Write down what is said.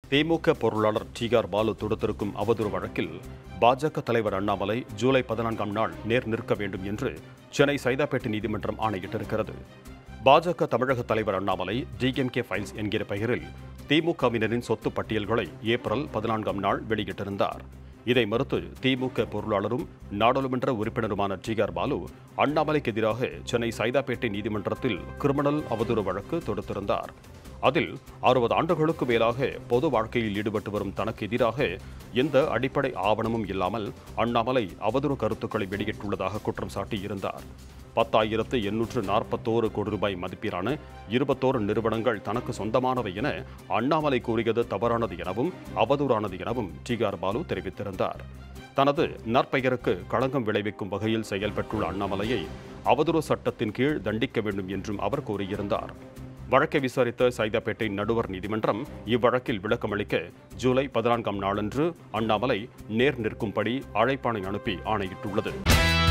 திமுக பொருளாளர் டிஆர் பாலு தொடுத்திருக்கும் அவதூறு வழக்கில் பாஜக தலைவர் அண்ணாமலை ஜூலை பதினான்காம் நாள் நேர் நிற்க வேண்டும் என்று சென்னை சைதாப்பேட்டை நீதிமன்றம் ஆணையிட்டிருக்கிறது பாஜக தமிழக தலைவர் அண்ணாமலை டிஎம்கே ஃபைல்ஸ் என்கிற பெயரில் திமுகவினரின் சொத்து பட்டியல்களை ஏப்ரல் பதினான்காம் நாள் வெளியிட்டிருந்தார் இதை மறுத்து திமுக பொருளாளரும் நாடாளுமன்ற உறுப்பினருமான டிஆர் பாலு அண்ணாமலைக்கு எதிராக சென்னை சைதாப்பேட்டை நீதிமன்றத்தில் கிரிமினல் அவதூறு வழக்கு தொடுத்திருந்தார் அதில் அறுபது ஆண்டுகளுக்கு மேலாக பொது வாழ்க்கையில் ஈடுபட்டு வரும் தனக்கு எதிராக எந்த அடிப்படை ஆவணமும் இல்லாமல் அண்ணாமலை அவதூறு கருத்துக்களை வெளியிட்டுள்ளதாக குற்றம் சாட்டியிருந்தார் பத்தாயிரத்து எண்ணூற்று நாற்பத்தோரு கோடி ரூபாய் மதிப்பீரான இருபத்தோரு நிறுவனங்கள் தனக்கு சொந்தமானவை என அண்ணாமலை கூறியது தவறானது எனவும் அவதூறானது எனவும் டிஆர் பாலு தெரிவித்திருந்தார் தனது நற்பெயருக்கு களங்கம் விளைவிக்கும் வகையில் செயல்பட்டுள்ள அண்ணாமலையை அவதூறு சட்டத்தின் கீழ் தண்டிக்க வேண்டும் என்றும் அவர் கூறியிருந்தார் வழக்கை விசாரித்த சைதாப்பேட்டை நடுவர் நீதிமன்றம் இவ்வழக்கில் விளக்கமளிக்க ஜூலை பதினான்காம் நாளன்று அண்ணாமலை நேர் நிற்கும்படி அழைப்பாணை அனுப்பி ஆணையிட்டுள்ளது